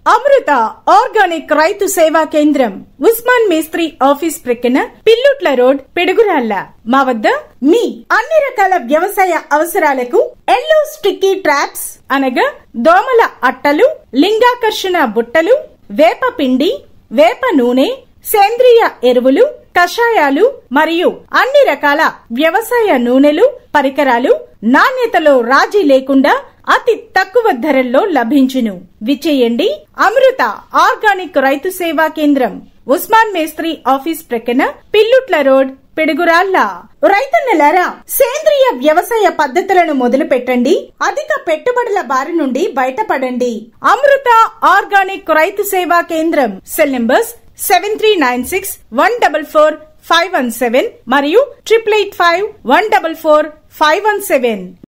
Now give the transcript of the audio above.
అమృత organic రైతు సేవా కేంద్రం ఉస్మాన్ మేస్త్రి ఆఫీస్ ప్రక్కన పిల్లుట్ల రోడ్ పిడుగురాళ్ల మా వద్ద మీ అన్ని రకాల వ్యవసాయ అవసరాలకు ఎల్లో స్టిక్కీ ట్రాప్స్ అనగా దోమల అట్టలు లింగాకర్షణ బుట్టలు వేప పిండి వేప నూనె సేంద్రియ ఎరువులు కషాయాలు మరియు అన్ని రకాల వ్యవసాయ నూనెలు పరికరాలు నాణ్యతలో రాజీ లేకుండా అతి తక్కువ ధరల్లో లభించును విచేయండి అమృత ఆర్గానిక్ రైతు సేవా కేంద్రం ఉస్మాన్ మేస్త్రి ఆఫీస్ ప్రక్కన పిల్లుట్ల రోడ్ పిడుగురాళ్ల రైతన్నలారా సేంద్రియ వ్యవసాయ పద్ధతులను మొదలు పెట్టండి అధిక పెట్టుబడుల బారి నుండి బయటపడండి అమృత ఆర్గానిక్ రైతు సేవా కేంద్రం cell numbers seven three nine six one double four five one seven మరియు triple eight five one double four five one seven